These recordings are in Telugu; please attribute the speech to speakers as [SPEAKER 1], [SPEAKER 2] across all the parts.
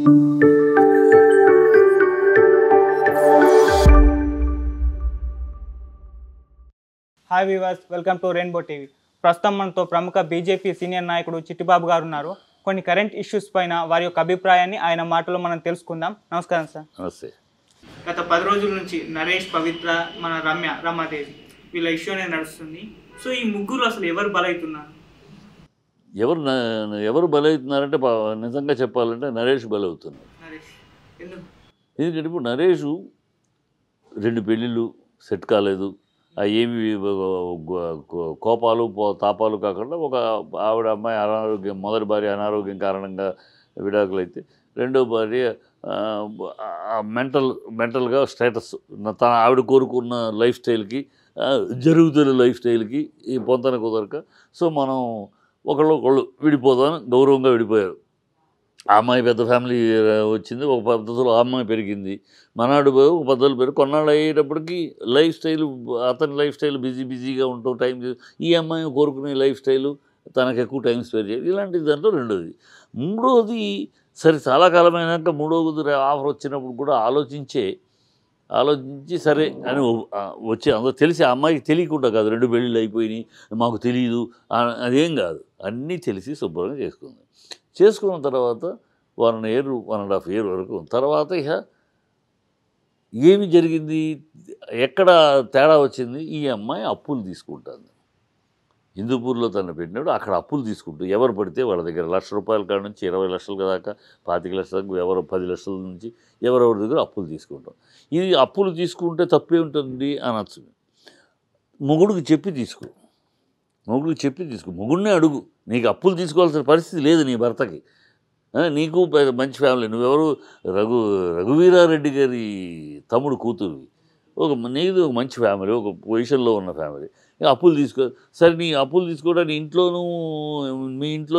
[SPEAKER 1] Hi viewers welcome to Rainbow TV ప్రస్తుతం మనతో ప్రముఖ బీజేపీ సీనియర్ నాయకుడు చిట్టిబాబు గారు ఉన్నారు కొన్ని కరెంట్ ఇష్యూస్ పైన వారి యొక్క అభిప్రాయాన్ని ఆయన మాటలో మనం తెలుసుకుందాం నమస్కారం సార్
[SPEAKER 2] నమస్తే
[SPEAKER 1] గత పది రోజుల నుంచి నరేష్ పవిత్ర మన రమ్య రమాదేవి వీళ్ళ ఇష్యూ అనేది నడుస్తుంది సో ఈ ముగ్గురు అసలు ఎవరు బలవుతున్నారు
[SPEAKER 2] ఎవరు న- ఎవరు బలవుతున్నారంటే పా- నిజంగా చెప్పాలంటే నరేష్ బలవుతున్నారు
[SPEAKER 1] నరేష్ ఎందుకు
[SPEAKER 2] ఎందుకంటే ఇప్పుడు నరేష్ రెండు పెళ్ళిళ్ళు సెట్ కాలేదు ఆ ఏమి కోపాలు పో- తాపాలు కాకుండా ఒక ఆవిడ అమ్మాయి అనారోగ్యం మొదటి భార్య అనారోగ్యం కారణంగా విడాకులైతే రెండో భార్య మెంటల్ మెంటల్గా స్టేటస్ తన ఆవిడ కోరుకున్న లైఫ్ స్టైల్కి ఆ, జరుగుతున్న లైఫ్ స్టైల్కి ఈ పొంతన కుదరక సో మనం ఒకళ్ళు ఒకళ్ళు విడిపోదాం గౌరవంగా విడిపోయారు ఆ అమ్మాయి పెద్ద ఫ్యామిలీ ఆ, వచ్చింది ఒక పద్ధతిలో ఆ అమ్మాయి పెరిగింది మనాడు పోయి ఒక పద్ధతులు పెరిగి కొన్నాళ్ళు అయ్యేటప్పటికి లైఫ్ స్టైల్ అతని లైఫ్ స్టైల్ బిజీ బిజీగా ఉంటాం టైం ఈ అమ్మాయి కోరుకునే లైఫ్ స్టైలు తనకు ఎక్కువ టైం స్పెండ్ చేయాలి ఇలాంటి దాంట్లో రెండోది మూడోది సరే చాలా కాలమైనాక మూడోది ఆఫర్ వచ్చినప్పుడు కూడా ఆలోచించే ఆలోచించి సరే అని ఒ- ఆ, వచ్చి అందరూ తెలిసి ఆ అమ్మాయికి తెలియకుండా కాదు రెండు పెళ్ళిళ్ళు అయిపోయినాయి మాకు తెలియదు ఆ- అదేం కాదు అన్నీ తెలిసి శుభ్రంగా చేసుకుంది చేసుకున్న తర్వాత one year one and half year వరకు తర్వాత ఇక ఏమి జరిగింది ఎక్కడ తేడా వచ్చింది ఈ అమ్మాయి అప్పులు తీసుకుంటుంది హిందూపూర్లో తను పెట్టినప్పుడు అక్కడ అప్పులు తీసుకుంటూ ఎవరు పడితే వాళ్ళ దగ్గర లక్ష రూపాయల కాడ నుంచి ఇరవై లక్షల దాకా పాతిక లక్షల దాకా ఎవరు పది లక్షల నుంచి ఎవరెవరి దగ్గర అప్పులు తీసుకుంటాం ఇది అప్పులు తీసుకుంటే తప్పే ఉంటుంది అనొచ్చు మొగుడికి చెప్పి తీసుకో మొగుడికి చెప్పి తీసుకో మొగుడినే అడుగు నీకు అప్పులు తీసుకోవాల్సిన పరిస్థితి లేదు నీ భర్తకి ఆ, నీకు పెద్ద మంచి ఫ్యామిలీ నువ్వెవరు రఘు రఘువీరారెడ్డి గారి తమ్ముడు కూతురు ఒక నీది ఒక మంచి ఫ్యామిలీ ఒక పొజిషన్లో ఉన్న ఫ్యామిలీ ఇక అప్పులు తీసుకో సరే నీ అప్పులు తీసుకోవడానికి ఇంట్లోనూ మీ ఇంట్లో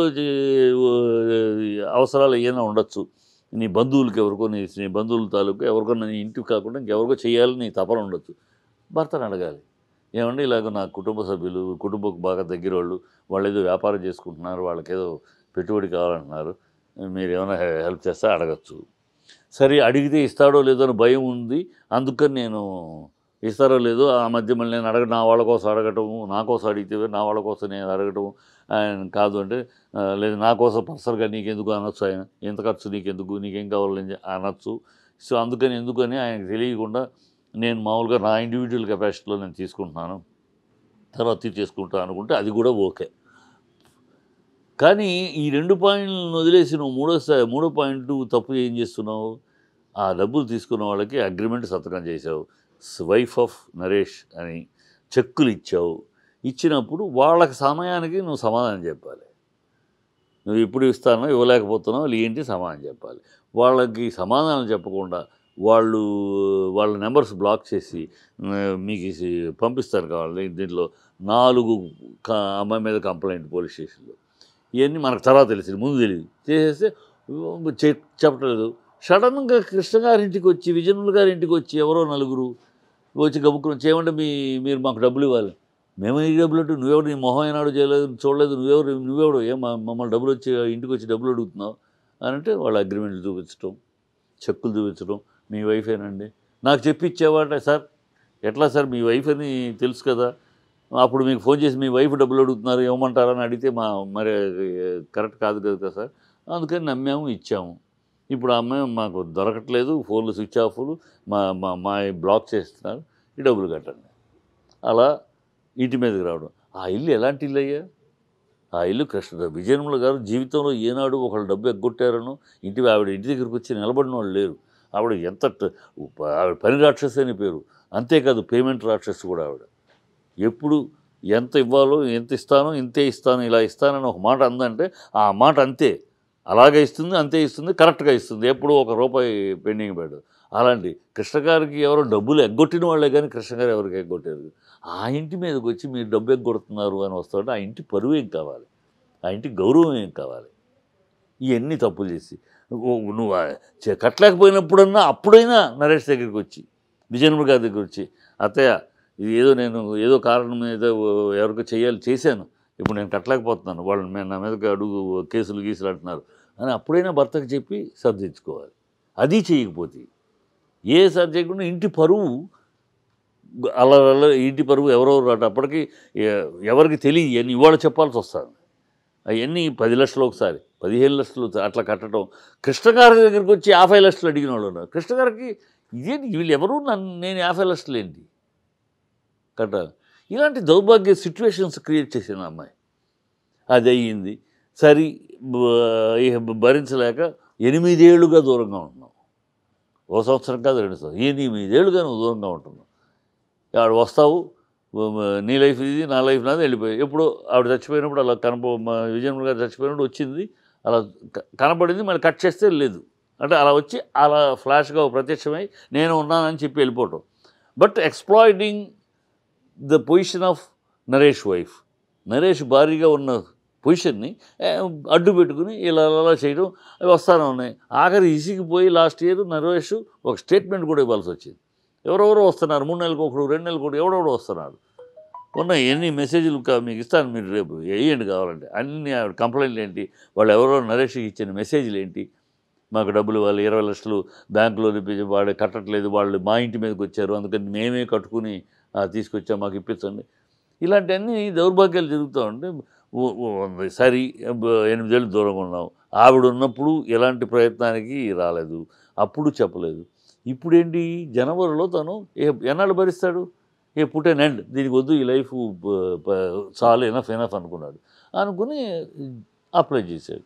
[SPEAKER 2] చే- అవసరాలు ఏమైనా ఉండొచ్చు నీ బంధువులకి ఎవరికో నీ నీ బంధువుల తాలూకు ఎవరికో నీ ఇంటికి కాకుండా ఇంకెవరికో చేయాలని నీ తపన ఉండొచ్చు భర్తను అడగాలి ఏమంటే ఇలాగ నా కుటుంబ సభ్యులు కుటుంబకు బాగా దగ్గర వాళ్ళు వాళ్ళు ఏదో వ్యాపారం చేసుకుంటున్నారు వాళ్ళకి ఏదో పెట్టుబడి కావాలంటున్నారు మీరు ఏమైనా హె- హెల్ప్ చేస్తే అడగచ్చు సరే అడిగితే ఇస్తాడో లేదో అని భయం ఉంది అందుకని నేను ఇస్తారో లేదో ఆ మధ్య మళ్ళీ నేను అడగ నా వాళ్ళ కోసం అడగటము నా కోసం అడిగితే నా వాళ్ళ కోసం నేను అడగటము ఆయన కాదు అంటే "ఆ, లేదు నా కోసం పర్సనల్గా నీకెందుకు అనొచ్చు ఆయన ఎంత ఖర్చు నీకెందుకు నీకేం కావాలని చె- అనొచ్చు సో అందుకని ఎందుకని ఆయనకు తెలియకుండా నేను మామూలుగా నా ఇండివిజువల్ కెపాసిటీలో నేను తీసుకుంటున్నాను తర్వాత తీర్చేసుకుంటాను అనుకుంటే అది కూడా ఓకే కానీ ఈ రెండు పాయింట్లను వదిలేసి నువ్వు మూడో సా- మూడో పాయింట్ తప్పు ఏం చేస్తున్నావు ఆ డబ్బులు తీసుకున్న వాళ్ళకి అగ్రిమెంట్ సంతకం చేసావు వైఫ్ ఆఫ్ నరేష్ అని చెక్కులు ఇచ్చావు ఇచ్చినప్పుడు వాళ్ళకి సమయానికి నువ్వు సమాధానం చెప్పాలి నువ్వు ఇప్పుడు ఇస్తానో ఇవ్వలేకపోతున్నావు వాళ్ళు ఏంటి సమాధానం చెప్పాలి వాళ్ళకి సమాధానం చెప్పకుండా వాళ్ళు వాళ్ళ నెంబర్స్ బ్లాక్ చేసి ఆ, మీకు ఇది పంపిస్తారు కావాలి దీంట్లో నాలుగు క- అమ్మాయి మీద కంప్లైంట్ పోలీస్ స్టేషన్లో ఇవన్నీ మనకు తర్వాత తెలిసింది ముందు తెలియదు చేసేస్తే చె- చెప్పట్లేదు సడన్గా కృష్ణ గారింటికి వచ్చి విజయనుల గారింటికి వచ్చి ఎవరో నలుగురు వచ్చి గబుక్కుని చేయమంటే మీ మీరు మాకు డబ్బులు ఇవ్వాలి మేము ఈ డబ్బులు అంటే నువ్వెవడు నీ మొహం ఏనాడు చేయలేదు చూడలేదు నువ్వెవరు నువ్వెవడు ఏం మా- మమ్మల్ని డబ్బులు వచ్చి ఇంటికి వచ్చి డబ్బులు అడుగుతున్నావు అని అంటే వాళ్ళ అగ్రిమెంట్లు చూపించడం చెక్కులు చూపించడం మీ వైఫేనండి నాకు చెప్పి ఇచ్చేవాట సార్ ఎట్లా సార్ మీ వైఫ్ అని తెలుసు కదా అప్పుడు మీకు ఫోన్ చేసి మీ వైఫ్ డబ్బులు అడుగుతున్నారు ఇవ్వమంటారని అడిగితే మా మరి కరెక్ట్ కాదు కదా సార్ అందుకని నమ్మాము ఇచ్చాము ఇప్పుడు ఆ అమ్మాయి మాకు దొరకట్లేదు ఫోన్లు స్విచ్ ఆఫ్లు మా మా మా బ్లాక్ చేస్తున్నారు ఈ డబ్బులు కట్టండి అలా ఇంటి మీదకి రావడం ఆ ఇల్లు ఎలాంటి ఇల్లు అయ్యా ఆ ఇల్లు కృష్ణ విజయనముల గారు జీవితంలో ఏనాడు ఒకళ్ళు డబ్బు ఎగ్గొట్టారనో ఇంటి ఆవిడ ఇంటి దగ్గరికి వచ్చి నిలబడిన వాళ్ళు లేరు ఆవిడ ఎంత ట- ఆవిడ పని రాక్షసి అని పేరు అంతేకాదు పేమెంట్ రాక్షసి కూడా ఆవిడ ఎప్పుడు ఎంత ఇవ్వాలో ఎంత ఇస్తానో ఇంతే ఇస్తాను ఇలా ఇస్తానని ఒక మాట అందంటే ఆ మాట అంతే అలాగే ఇస్తుంది అంతే ఇస్తుంది కరెక్ట్గా ఇస్తుంది ఎప్పుడు ఒక రూపాయి పెండింగ్ పెట్టదు అలాంటి కృష్ణ గారికి ఎవరో డబ్బులు ఎగ్గొట్టిన వాళ్ళే కానీ కృష్ణ గారు ఎవరికి ఎగ్గొట్టారు ఆ ఇంటి మీదకి వచ్చి మీరు డబ్బు ఎగ్గొడుతున్నారు అని వస్తుంటే ఆ ఇంటి పరువు ఏం కావాలి ఆ ఇంటి గౌరవం ఏం కావాలి ఇవన్నీ తప్పులు చేసి ఓ- నువ్వు ఆ చే- కట్టలేకపోయినప్పుడన్నా అప్పుడైనా నరేష్ దగ్గరికి వచ్చి విజయనగర గారి దగ్గర వచ్చి అత్తయ్య ఇది ఏదో నేను ఏదో కారణం మీద ఎవరికో చేయాలి చేశాను ఇప్పుడు నేను కట్టలేకపోతున్నాను వాళ్ళు మే- నా మీద అడుగు కేసులు గీసులు అంటున్నారు అని అప్పుడైనా భర్తకు చెప్పి సర్దించుకోవాలి అది చేయకపోతే ఏ సర్ది చేయకుండా ఇంటి పరువు అలా అలా ఇంటి పరువు ఎవరెవరు రాట అప్పటికి ఎ- ఎవరికి తెలియ అని ఇవాళ చెప్పాల్సి వస్తుంది అవన్నీ పది లక్షలు ఒకసారి పదిహేను లక్షలు అట్లా కట్టడం కృష్ణ గారి దగ్గరికి వచ్చి యాభై లక్షలు అడిగిన వాళ్ళు ఉన్నారు కృష్ణ గారికి ఇదేంటి వీళ్ళు ఎవరు నన్ను నేను యాభై లక్షలు ఏంటి కట్టాలి ఇలాంటి దౌర్భాగ్య సిచ్యువేషన్స్ క్రియేట్ చేసిన అమ్మాయి అది అయ్యింది సరి బ- ఇక భరించలేక ఎనిమిదేళ్లుగా దూరంగా ఉంటున్నావు ఓ సంవత్సరం కాదు రెండు సంవత్సరం ఎనిమిదేళ్లుగా నువ్వు దూరంగా ఉంటున్నావు ఆవిడ వస్తావు మ- నీ లైఫ్ ఇది నా లైఫ్ నాది వెళ్ళిపోయి ఎప్పుడు ఆవిడ చచ్చిపోయినప్పుడు అలా కనప మా విజయనగరం గారు చచ్చిపోయినప్పుడు వచ్చింది అలా క- కనపడింది మళ్ళీ కట్ చేస్తే లేదు అంటే అలా వచ్చి అలా ఫ్లాష్గా ప్రత్యక్షమై నేను ఉన్నానని చెప్పి వెళ్ళిపోవటం but exploiting the position of Naresh wife Naresh భారీగా ఉన్న పొజిషన్ని ఏ, అడ్డు పెట్టుకుని ఇలా అలా చేయడం అవి వస్తానే ఉన్నాయి ఆఖరి ఇసిగిపోయి లాస్ట్ ఇయర్ నరేష్ ఒక స్టేట్మెంట్ కూడా ఇవ్వాల్సి వచ్చింది ఎవరెవరో వస్తున్నారు మూడు నెలలకు ఒకడు రెండు నెలలకు ఒకడు ఎవడెవడో వస్తున్నారు ఉన్నాయి ఎన్ని మెసేజ్లు కా- మీకు ఇస్తాను మీరు రేపు వేయండి కావాలంటే అన్ని ఆవిడ కంప్లైంట్లు ఏంటి వాళ్ళు ఎవరో నరేష్కి ఇచ్చిన మెసేజ్లు ఏంటి మాకు డబ్బులు వాళ్ళు ఇరవై లక్షలు బ్యాంకులో తెప్పించి వాడు కట్టట్లేదు వాళ్ళు మా ఇంటి మీదకి వచ్చారు అందుకని మేమే కట్టుకుని ఆ, తీసుకొచ్చాం మాకు ఇప్పించండి ఇలాంటివన్నీ దౌర్భాగ్యాలు జరుగుతూ ఉంటే ఓ- ఓ సరి బ- ఎనిమిదేళ్ళు దూరంగా ఉన్నాం ఆవిడ ఉన్నప్పుడు ఎలాంటి ప్రయత్నానికి రాలేదు అప్పుడు చెప్పలేదు ఇప్పుడేంటి జనవరిలో తను ఏ ఎన్నాళ్ళు భరిస్తాడు ఏ పుట్ అండ్ ఎండ్ దీనికి వద్దు ఈ లైఫ్ బ- బ- చాలు ఎనఫ్ ఎనఫ్ అనుకున్నాడు అనుకుని అప్లై చేశాడు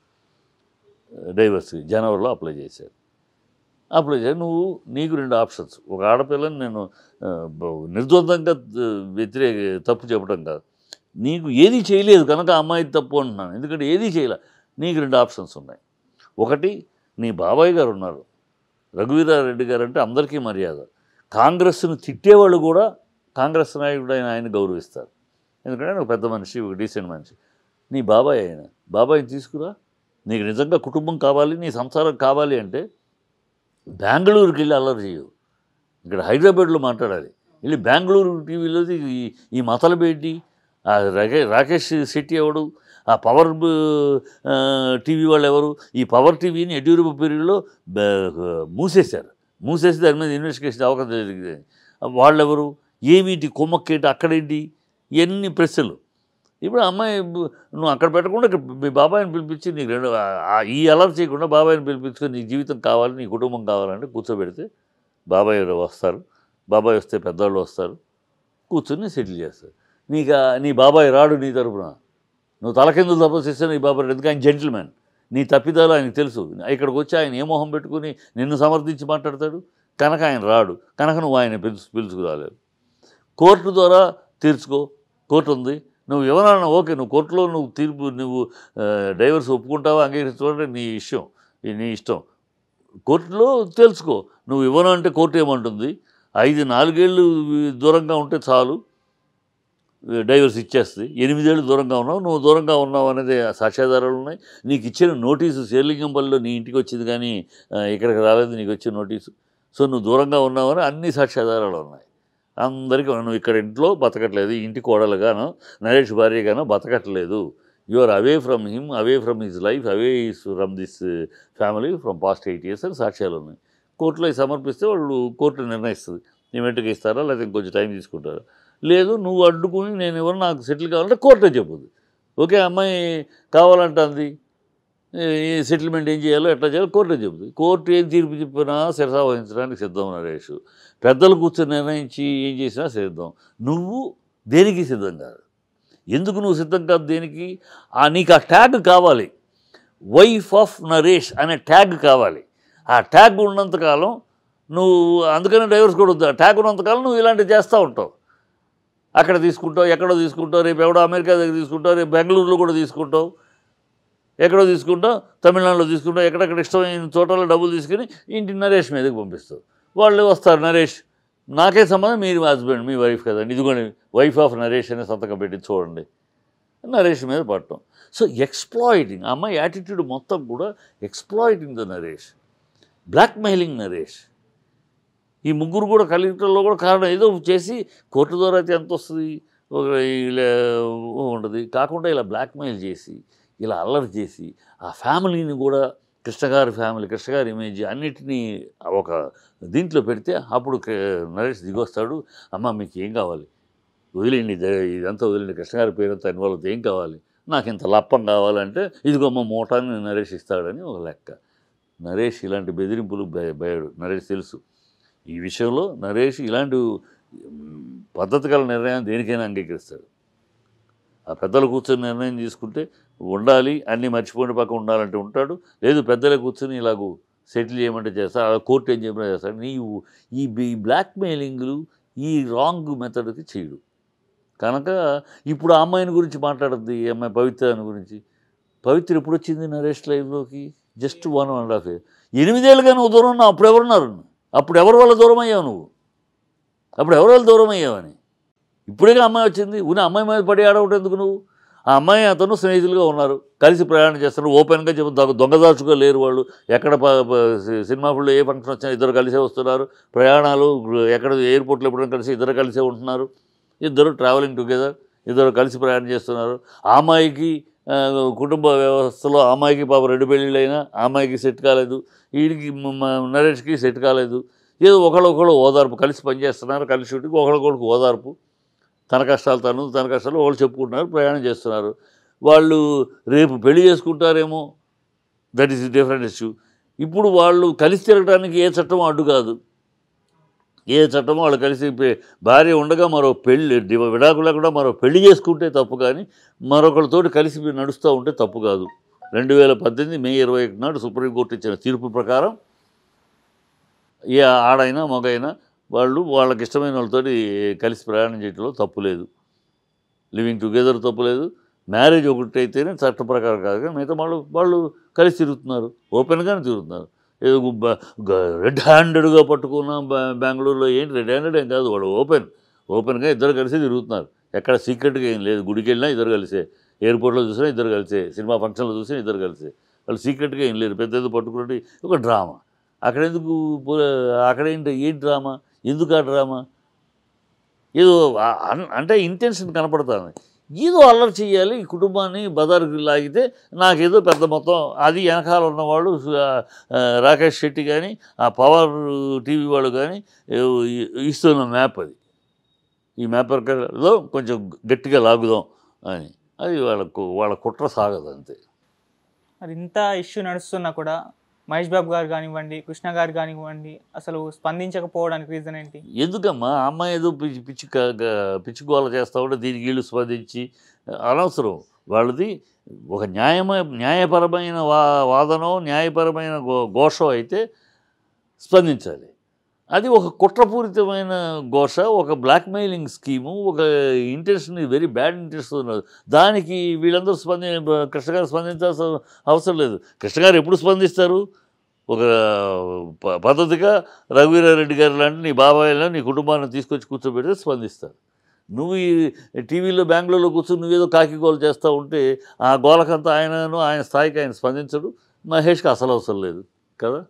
[SPEAKER 2] డైవర్స్కి జనవరిలో అప్లై చేశాడు అప్లై చేశాడు నువ్వు నీకు రెండు ఆప్షన్స్ ఒక ఆడపిల్లని నేను ఆ, బ- నిర్ద్వందంగా ఆ, వ్యతిరేక తప్పు చెప్పడం కాదు నీకు ఏది చేయలేదు కనుక ఆ అమ్మాయి తప్పు అంటున్నాను ఎందుకంటే ఏది చేయలే నీకు రెండు ఆప్షన్స్ ఉన్నాయి ఒకటి నీ బాబాయ్ గారు ఉన్నారు రఘువీరారెడ్డి గారు అంటే అందరికీ మర్యాద కాంగ్రెస్ను తిట్టేవాళ్ళు కూడా కాంగ్రెస్ నాయకుడు ఆయన ఆయన గౌరవిస్తారు ఎందుకంటే ఆయన ఒక పెద్ద మనిషి ఒక డీసెంట్ మనిషి నీ బాబాయ్ ఆయన బాబాయ్ని తీసుకురా నీకు నిజంగా కుటుంబం కావాలి నీ సంసారం కావాలి అంటే బెంగళూరుకి వెళ్ళి అల్లరి చేయవు ఇక్కడ హైదరాబాద్లో మాట్లాడాలి వెళ్ళి బెంగళూరు టీవీలో ఈ ఈ మతలు పెట్టి ఆ రాకే రాకేష్ శెట్టి ఎవడు ఆ పవర్ బ- ఆ, టీవీ వాళ్ళు ఎవరు ఈ పవర్ టీవీని యడ్యూరప్ప పీరియడ్లో బ- మూసేశారు మూసేసి దాని మీద ఇన్వెస్టిగేషన్ అవకాశం జరిగింది వాళ్ళెవరు ఏమిటి కొమ్మక్కేంటి అక్కడేంటి ఇవన్నీ ప్రశ్నలు ఇప్పుడు ఆ అమ్మాయి బ- నువ్వు అక్కడ పెట్టకుండా ఇక్కడ మీ బాబాయిని పిలిపించి నీకు రెండు ఆ- ఆ- ఈ అలర్ట్ చేయకుండా బాబాయిని పిలిపించుకొని నీ జీవితం కావాలి నీ కుటుంబం కావాలంటే కూర్చోబెడితే బాబాయ్ ఎవరో వస్తారు బాబాయ్ వస్తే పెద్దవాళ్ళు వస్తారు కూర్చొని సెటిల్ చేస్తారు నీకు ఆ- నీ బాబాయ్ రాడు నీ తరపున నువ్వు తలకిందులు తపస్సు చేస్తే నీ బాబాయ్ రాడు. ఎందుకు ఆయన జెంటిల్మెన్ నీ తప్పిదాలు ఆయనకు తెలుసు ఇక్కడికి వచ్చి ఆయన ఏ మొహం పెట్టుకుని నిన్ను సమర్థించి మాట్లాడతాడు కనుక ఆయన రాడు కనుక నువ్వు ఆయన పిలుచు పిలుచుకురాలేవు కోర్టు ద్వారా తీర్చుకో కోర్టు ఉంది నువ్వు ఎవరన్నా ఓకే నువ్వు కోర్టులో నువ్వు తీర్పు నువ్వు ఆ, డైవర్స్ ఒప్పుకుంటావా అంగీకరించుకుంటే నీ ఇష్టం ఇది నీ ఇష్టం కోర్టులో తెలుసుకో నువ్వు ఇవ్వను అంటే కోర్టు ఏమంటుంది ఐదు నాలుగేళ్ళు దూరంగా ఉంటే చాలు డైవర్స్ ఇచ్చేస్తుంది ఎనిమిదేళ్ళు దూరంగా ఉన్నావు నువ్వు దూరంగా ఉన్నావు అనేది సాక్ష్యాధారాలు ఉన్నాయి నీకు ఇచ్చిన నోటీసు శేర్లింగంపల్లిలో నీ ఇంటికి వచ్చింది కానీ ఆ, ఇక్కడికి రాలేదు నీకు వచ్చిన నోటీసు సో నువ్వు దూరంగా ఉన్నావని అన్ని సాక్ష్యాధారాలు ఉన్నాయి అందరికీ నువ్వు ఇక్కడ ఇంట్లో బతకట్లేదు ఈ ఇంటి కోడలుగానో నరేష్ భార్యగానో బతకట్లేదు you are away from him away from his life away from this family from past eight years అని సాక్ష్యాలు ఉన్నాయి కోర్టులో ఇవి సమర్పిస్తే వాళ్ళు కోర్టు నిర్ణయిస్తుంది ఇమీడియట్గా ఇస్తారా లేకపోతే ఇంకొంచెం టైం తీసుకుంటారా లేదు నువ్వు అడ్డుకుని నేను ఎవరు నాకు సెటిల్ కావాలంటే కోర్టే చెప్పుద్ది ఓకే అమ్మాయి కావాలంటుంది ఈ సెటిల్మెంట్ ఏం చేయాలో ఎట్లా చేయాలో కోర్టే చెబుతుంది కోర్టు ఏం తీర్పు చెప్పినా శిరసా వహించడానికి సిద్ధం నరేష్ పెద్దలు కూర్చొని నిర్ణయించి ఏం చేసినా సిద్ధం నువ్వు దేనికి సిద్ధం కాదు ఎందుకు నువ్వు సిద్ధం కాదు దేనికి ఆ నీకు ఆ ట్యాగ్ కావాలి వైఫ్ ఆఫ్ నరేష్ అనే ట్యాగ్ కావాలి ఆ ట్యాగ్ ఉన్నంతకాలం నువ్వు అందుకనే డైవర్స్ కూడా వద్దు ఆ ట్యాగ్ ఉన్నంతకాలం నువ్వు ఇలాంటివి చేస్తూ ఉంటావు అక్కడ తీసుకుంటావు ఎక్కడో తీసుకుంటావు రేపు ఎవడో అమెరికా దగ్గర తీసుకుంటావు రేపు బెంగళూరులో కూడా తీసుకుంటావు ఎక్కడో తీసుకుంటావు తమిళనాడులో తీసుకుంటావు ఎక్కడెక్కడ ఇష్టమైన చోటలో డబ్బులు తీసుకుని ఇంటి నరేష్ మీదకి పంపిస్తావు వాళ్ళు వస్తారు నరేష్ నాకే సంబంధం మీరు హస్బెండ్ మీ వైఫ్ కదండి ఇదిగోండి వైఫ్ ఆఫ్ నరేష్ అనే సంతకం పెట్టి చూడండి నరేష్ మీద పడటం సో ఎక్స్ప్లాయిటింగ్ అమ్మాయి యాటిట్యూడ్ మొత్తం కూడా exploiting the Naresh blackmailing Naresh ఈ ముగ్గురు కూడా కలెక్టర్లో కూడా కారణం ఏదో చేసి కోర్టు ద్వారా అయితే ఎంత వస్తుంది ఒక ఇలా ఉండదు కాకుండా ఇలా బ్లాక్మెయిల్ చేసి ఇలా అల్లరి చేసి ఆ ఫ్యామిలీని కూడా కృష్ణగారి ఫ్యామిలీ కృష్ణగారి ఇమేజ్ అన్నిటినీ ఒక దీంట్లో పెడితే అప్పుడు క- నరేష్ దిగొస్తాడు అమ్మ మీకు ఏం కావాలి వదిలేండి ఇద- ఇదంతా వదిలేండి కృష్ణగారి పేరంతా ఇన్వాల్వ్ అవుతుంది ఏం కావాలి నాకు ఇంత లప్పం కావాలంటే ఇదిగో అమ్మ మూటాన్ని నరేష్ ఇస్తాడని ఒక లెక్క నరేష్ ఇలాంటి బెదిరింపులు భయ- భయడు నరేష్ తెలుసు ఈ విషయంలో నరేష్ ఇలాంటి మ్, పద్ధతి గల నిర్ణయం దేనికైనా అంగీకరిస్తాడు ఆ పెద్దలు కూర్చొని నిర్ణయం తీసుకుంటే ఉండాలి అన్నీ మర్చిపోయిన పక్క ఉండాలంటే ఉంటాడు లేదు పెద్దలే కూర్చొని ఇలాగూ సెటిల్ చేయమంటే చేస్తాడు అలా కోర్టు ఏం చెప్పినా చేస్తాడు నీవు ఈ బి- బ్లాక్ మెయిలింగ్లు ఈ రాంగ్ మెథడ్కి చేయడు కనుక ఇప్పుడు ఆ అమ్మాయిని గురించి మాట్లాడుద్ది ఈ అమ్మాయి పవిత్రాన్ని గురించి పవిత్ర ఎప్పుడు వచ్చింది నరేష్ లైఫ్లోకి just one and half year ఎనిమిదేళ్ళుగా నువ్వు దూరం ఉన్నావు అప్పుడు ఎవరున్నారు అప్పుడు ఎవరి వల్ల దూరం అయ్యావు నువ్వు అప్పుడు ఎవరి వల్ల దూరం అయ్యావని ఇప్పుడేగా అమ్మాయి వచ్చింది ఉన్న అమ్మాయి మీద పడి ఆడవటం ఎందుకు నువ్వు ఆ అమ్మాయి అతను స్నేహితులుగా ఉన్నారు కలిసి ప్రయాణం చేస్తున్నారు ఓపెన్గా చెప్పి దొంగ దొంగదాచుగా లేరు వాళ్ళు ఎక్కడ ప- ప- సి- సినిమా ఫుల్లో ఏ ఫంక్షన్ వచ్చినా ఇద్దరు కలిసే వస్తున్నారు ప్రయాణాలు ఎక్కడ ఎయిర్పోర్ట్లో ఎప్పుడైనా కలిసి ఇద్దరు కలిసే ఉంటున్నారు ఇద్దరు ట్రావెలింగ్ టుగెదర్ ఇద్దరు కలిసి ప్రయాణం చేస్తున్నారు ఆ అమ్మాయికి ఆ, కుటుంబ వ్యవస్థలో ఆ అమ్మాయికి పాప రెండు పెళ్ళిళ్ళు అయినా ఆ అమ్మాయికి సెట్ కాలేదు వీడికి మ- మ- నరేష్కి సెట్ కాలేదు ఏదో ఒకళ్ళొకళ్ళు ఓదార్పు కలిసి పనిచేస్తున్నారు కలిసి షూటింగ్ ఒకళ్ళొకళ్ళకి ఓదార్పు తన కష్టాలు తను తన కష్టాలు వాళ్ళు చెప్పుకుంటున్నారు ప్రయాణం చేస్తున్నారు వాళ్ళు రేపు పెళ్లి చేసుకుంటారేమో దట్ ఈస్ డిఫరెంట్ ఇష్యూ ఇప్పుడు వాళ్ళు కలిసి తిరగడానికి ఏ చట్టం అడ్డు కాదు ఏ చట్టమో వాళ్ళు కలిసి పె- భార్య ఉండగా మరో పెళ్ళి డి- విడాకులు కూడా మరో పెళ్లి చేసుకుంటే తప్పు కానీ మరొకరితోటి కలిసి మీరు నడుస్తూ ఉంటే తప్పు కాదు రెండు వేల పద్దెనిమిది మే ఇరవై ఒకటి నాడు సుప్రీంకోర్టు ఇచ్చిన తీర్పు ప్రకారం ఏ ఆడైనా మగైనా వాళ్ళు వాళ్ళకి ఇష్టమైన వాళ్ళతోటి కలిసి ప్రయాణం చేయడంలో తప్పు లేదు లివింగ్ టుగెదర్ తప్పు లేదు మ్యారేజ్ ఒకటి అయితేనే చట్ట ప్రకారం కాదు కానీ మిగతా వాళ్ళు వాళ్ళు కలిసి తిరుగుతున్నారు ఓపెన్గానే తిరుగుతున్నారు ఏదో బ- గ- రెడ్ హ్యాండెడ్గా పట్టుకున్న బె- బెంగళూరులో ఏంటి రెడ్ హ్యాండెడ్ ఏం కాదు వాళ్ళు ఓపెన్ ఓపెన్గా ఇద్దరు కలిసి తిరుగుతున్నారు ఎక్కడ సీక్రెట్గా ఏం లేదు గుడికి వెళ్ళినా ఇద్దరు కలిసే ఎయిర్పోర్ట్లో చూసినా ఇద్దరు కలిసే సినిమా ఫంక్షన్లో చూసినా ఇద్దరు కలిసే వాళ్ళు సీక్రెట్గా ఏం లేరు పెద్ద ఏదో పట్టుకున్నట్టు ఒక డ్రామా అక్కడ ఎందుకు పో- అక్కడ ఏంటి ఏం డ్రామా ఎందుకు ఆ డ్రామా ఏదో ఆ- అన్- అంటే ఇంటెన్షన్ కనపడుతుంది ఏదో అల్లరి చేయాలి ఈ కుటుంబాన్ని బజారుకి లాగితే నాకేదో పెద్ద మొత్తం అది వెనకాల ఉన్నవాళ్ళు ఆ, ఆ, రాకేష్ శెట్టి కానీ ఆ పవర్ టీవీ వాళ్ళు కానీ ఏ- ఈ- ఇస్తున్న మ్యాప్ అది ఈ మ్యాప్ ప్రకారంలో కొంచెం గట్టిగా లాగుదాం అని అది వాళ్ళకు వాళ్ళ కుట్ర సాగదు అంతే
[SPEAKER 1] మరి ఇంత ఇష్యూ నడుస్తున్నా కూడా మహేష్ బాబు గారు కానివ్వండి కృష్ణ గారు కానివ్వండి అసలు స్పందించకపోవడానికి రీజన్ ఏంటి
[SPEAKER 2] ఎందుకమ్మా ఆ అమ్మాయి ఏదో పిచ్చి పిచ్చి క- గ- పిచ్చి గోల చేస్తా ఉంటే దీనికి వీళ్ళు స్పందించి అనవసరం వాళ్ళది ఒక న్యాయమ న్యాయపరమైన వా వాదనో న్యాయపరమైన గో ఘోషో అయితే స్పందించాలి అది ఒక కుట్రపూరితమైన ఘోష ఒక బ్లాక్మెయిలింగ్ స్కీము ఒక ఇంటెన్షన్ వెరీ బ్యాడ్ ఇంట్రెస్ట్ ఉన్నది దానికి వీళ్ళందరూ స్పంది కృష్ణ గారు స్పందించాల్సిన అవసరం లేదు కృష్ణ గారు ఎప్పుడు స్పందిస్తారు ఒక ప- పద్ధతిగా రఘువీరారెడ్డి గారు లాంటి నీ బాబాయ్లో నీ కుటుంబాన్ని తీసుకొచ్చి కూర్చోబెడితే స్పందిస్తారు నువ్వు ఈ టీవీలో బెంగళూరులో కూర్చొని నువ్వేదో కాకి గోలు చేస్తూ ఉంటే ఆ గోలకంతా ఆయనను ఆయన స్థాయికి ఆయన స్పందించడు మహేష్కి అసలు అవసరం లేదు కదా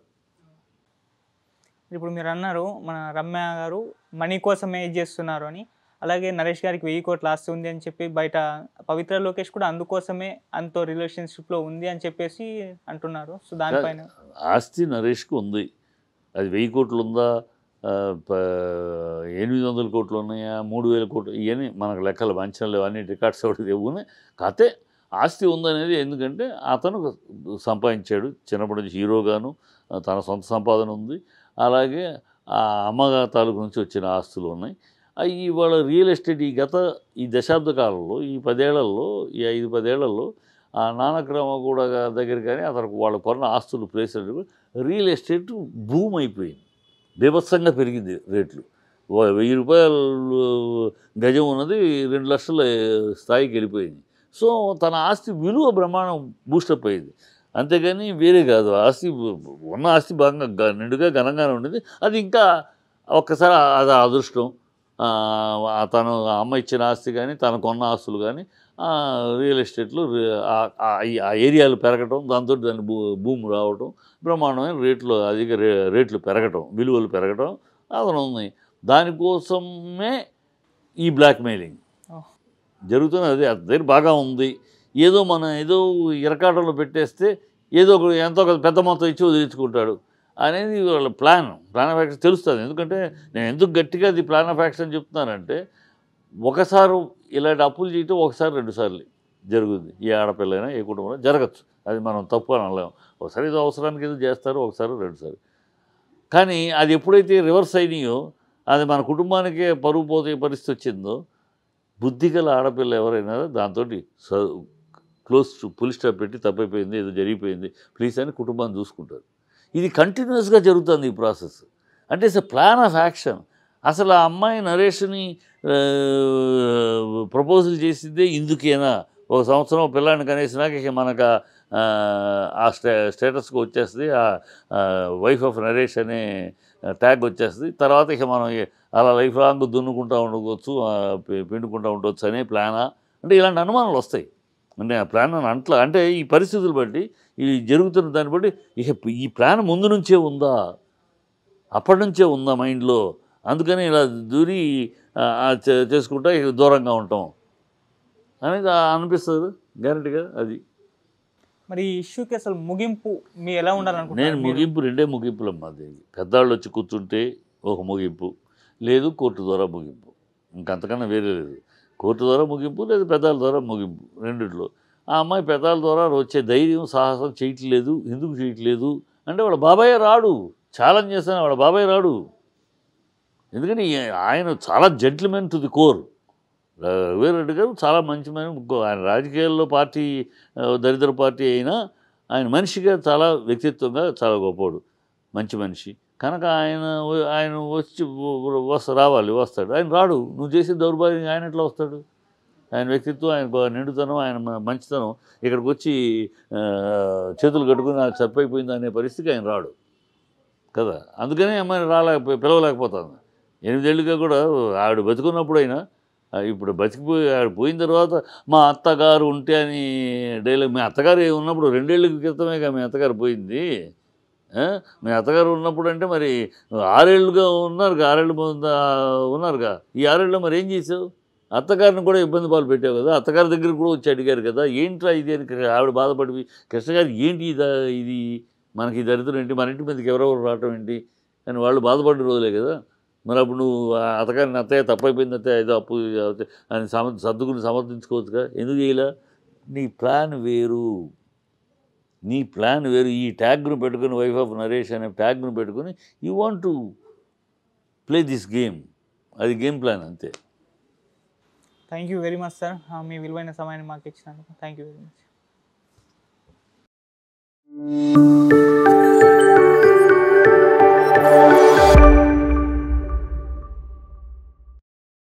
[SPEAKER 1] ఇప్పుడు మీరు అన్నారు మన రమ్య గారు మనీ కోసమే ఇది చేస్తున్నారు అని అలాగే నరేష్ గారికి వెయ్యి కోట్ల ఆస్తి ఉంది అని చెప్పి బయట పవిత్ర లోకేష్ కూడా అందుకోసమే అంతో రిలేషన్షిప్లో ఉంది అని చెప్పేసి అంటున్నారు సో దానిపైన
[SPEAKER 2] ఆస్తి నరేష్కి ఉంది అది వెయ్యి కోట్లు ఉందా ఆ, ప- ఎనిమిది వందల కోట్లు ఉన్నాయా మూడు వేల కోట్లు ఇవన్నీ మనకు లెక్కలు మంచాలు అన్ని రికార్డ్స్ ఒకటి ఇవ్వనే కాకపోతే ఆస్తి ఉందనేది ఎందుకంటే అతను సంపాదించాడు చిన్నప్పటి నుంచి హీరోగాను ఆ, తన సొంత సంపాదన ఉంది అలాగే ఆ అమ్మగా తాలూకు నుంచి వచ్చిన ఆస్తులు ఉన్నాయి అవి ఇవాళ రియల్ ఎస్టేట్ ఈ గత ఈ దశాబ్ద కాలంలో ఈ పదేళ్లలో ఈ ఐదు పదేళ్లలో ఆ నానక్రమ కూడా దగ్గర కానీ అతనికి వాళ్ళు కొన్న ఆస్తులు ప్లేసులు రియల్ ఎస్టేట్ భూమి అయిపోయింది బీభత్సంగా పెరిగింది రేట్లు ఓ వెయ్యి రూపాయలు గజం ఉన్నది రెండు లక్షల స్థాయికి వెళ్ళిపోయింది సో తన ఆస్తి విలువ బ్రహ్మాండం బూస్టప్ అయింది అంతేగాని వేరే కాదు ఆస్తి ఉన్న ఆస్తి బాగా గ- నిండుగా ఘనంగానే ఉండేది అది ఇంకా ఒక్కసారి అది ఆ అదృష్టం ఆ, ఆ తను ఆ అమ్మ ఇచ్చిన ఆస్తి కానీ తను కొన్న ఆస్తులు కానీ రియల్ ఎస్టేట్లో రి- ఆ- ఆ- ఈ- ఆ ఏరియాలు పెరగటం దాంతో దాని భూ భూమి రావటం బ్రహ్మాండమైన రేట్లు అధిక రే రేట్లు పెరగటం విలువలు పెరగటం అదన ఉంది దానికోసమే ఈ బ్లాక్మెయిలింగ్
[SPEAKER 1] Oh.
[SPEAKER 2] జరుగుతున్నది అది అది దగ్గర బాగా ఉంది ఏదో మన ఏదో ఇరకాటంలో పెట్టేస్తే ఏదో ఒక ఎంతో ఒక పెద్ద మొత్తం ఇచ్చి వదిలించుకుంటాడు అనేది వాళ్ళ ప్లాన్ ప్లాన్ ఆఫ్ యాక్షన్ తెలుస్తుంది ఎందుకంటే నేను ఎందుకు గట్టిగా అది ప్లాన్ ఆఫ్ యాక్షన్ చెప్తున్నానంటే ఒకసారి ఇలాంటి అప్పులు చేయటం ఒకసారి రెండు సార్లు జరుగుతుంది ఏ ఆడపిల్లైనా ఏ కుటుంబంలో జరగచ్చు అది మనం తప్పు అని అనలేము ఒకసారి ఏదో అవసరానికి ఏదో చేస్తారు ఒకసారి రెండుసార్లు కానీ అది ఎప్పుడైతే రివర్స్ అయినాయో అది మన కుటుంబానికే పరువు పోతే పరిస్థితి వచ్చిందో బుద్ధిగల ఆడపిల్ల ఎవరైనా దాంతో క్లోజ్ పులి స్టాప్ పెట్టి తప్పైపోయింది ఏదో జరిగిపోయింది ప్లీజ్ అని కుటుంబాన్ని చూసుకుంటారు ఇది కంటిన్యూస్గా జరుగుతుంది ఈ ప్రాసెస్ అంటే ఇట్స్ ప్లాన్ ఆఫ్ యాక్షన్ అసలు ఆ అమ్మాయి నరేష్ని ప్రపోజల్ చేసిందే ఇందుకేనా ఒక సంవత్సరం పిల్లాన్ని కనేసినాక ఇక మనకు ఆ, ఆ స్టే స్టేటస్కి వచ్చేస్తుంది ఆ వైఫ్ ఆఫ్ నరేష్ అనే ట్యాగ్ వచ్చేస్తుంది తర్వాత ఇక మనం ఇక అలా లైఫ్ లాంగ్ దున్నుకుంటూ ఉండవచ్చు ఆ, పి- పిండుకుంటూ ఉండవచ్చు అనే ప్లానా అంటే ఇలాంటి అనుమానాలు వస్తాయి అంటే ఆ ప్లాన్ అని అంట్లా అంటే ఈ పరిస్థితులు బట్టి ఈ జరుగుతున్న దాన్ని బట్టి ఇక ఈ ప్లాన్ ముందు నుంచే ఉందా అప్పటి నుంచే ఉందా మైండ్లో అందుకని ఇలా దూరి ఆ, ఆ, చే- చేసుకుంటా ఇక దూరంగా ఉంటాం అనేది ఆ అనిపిస్తుంది గ్యారెంటీగా అది
[SPEAKER 1] మరి ఈ ఇష్యూకి అసలు ముగింపు మీ ఎలా
[SPEAKER 2] నేను
[SPEAKER 1] ఉండాలనుకుంటున్నారు మీరు?
[SPEAKER 2] ముగింపు రెండే ముగింపులమ్మా దేవి పెద్దవాళ్ళు వచ్చి కూర్చుంటే ఒక ముగింపు లేదు కోర్టు ద్వారా ముగింపు ఇంకంతకన్నా వేరే లేదు కోర్టు ద్వారా ముగింపు లేదు పెద్దల ద్వారా ముగింపు రెండిట్లో ఆ అమ్మాయి పెద్దల ద్వారా వచ్చే ధైర్యం సాహసం చేయట్లేదు ఎందుకు చేయట్లేదు అంటే వాళ్ళ బాబాయ్ రాడు ఛాలెంజ్ చేస్తాను వాళ్ళ బాబాయ్ రాడు ఎందుకంటే ఈ- ఆయన చాలా gentlemen to the core Raghuveera Reddy గారు చాలా మంచి మనిషి ఇంకో- ఆయన రాజకీయాల్లో పార్టీ ఆ, దరిద్ర పార్టీ అయినా ఆయన మనిషిగా చాలా వ్యక్తిత్వంగా చాలా గొప్పవాడు మంచి మనిషి కనుక ఆయన వ- ఆయన వచ్చి వ- వస్త రావాలి వస్తాడు ఆయన రాడు నువ్వు చేసే దౌర్భాగ్యం ఆయన ఎట్లా వస్తాడు ఆయన వ్యక్తిత్వం ఆయన గొ- నిండుతనం ఆయన మ- మంచితనం ఇక్కడికి వచ్చి ఆ, చేతులు కట్టుకుని నాకు చప్పైపోయింది అనే పరిస్థితికి ఆయన రాడు కదా అందుకనే అమ్మాయిని రాలేకపోయి పిలవలేకపోతుంది ఎనిమిదేళ్ళుగా కూడా ఆవిడ బతుకున్నప్పుడైనా ఆ, ఇప్పుడు బతికిపోయి ఆవిడ పోయిన తర్వాత మా అత్తగారు ఉంటే అని డైలాగ్ మీ అత్తగారు ఉన్నప్పుడు రెండేళ్ళ క్రితమేగా మీ అత్తగారు పోయింది ఆ? మీ అత్తగారు ఉన్నప్పుడు అంటే మరి ఆరేళ్ళుగా ఉన్నారుగా ఆరేళ్ళు ముందు ఉన్నారుగా ఈ ఆరేళ్ళలో మరి ఏం చేసావు అత్తగారిని కూడా ఇబ్బంది పాలు పెట్టావు కదా అత్తగారి దగ్గర కూడా వచ్చి అడిగారు కదా ఏంట్రా ఇది అని కృ- ఆవిడ బాధపడి కృష్ణ గారు ఏంటి ఇదా ఇది మనకి ఈ దరిద్రం ఏంటి మన ఇంటి మీదకి ఎవరెవరు రావటం ఏంటి అని వాళ్ళు బాధపడిన రోజులే కదా మరి అప్పుడు నువ్వు ఆ అత్తగారిని అత్తయ్య తప్పైపోయింది అత్తయ్య ఏదో అప్పు అవుతే అని సమ సర్దుకుని సమర్థించుకోవచ్చుగా ఎందుకు చేయలే నీ ప్లాన్ వేరు నీ ప్లాన్ వేరు ఈ ట్యాగ్ను పెట్టుకుని వైఫ్ ఆఫ్ నరేష్ అనే ట్యాగ్ను పెట్టుకుని you want to play this game అది గేమ్ ప్లాన్ అంతే
[SPEAKER 1] thank you very much sir మీ విలువైన సమయాన్ని మాకు ఇచ్చినందుకు థ్యాంక్ యూ వెరీ మచ్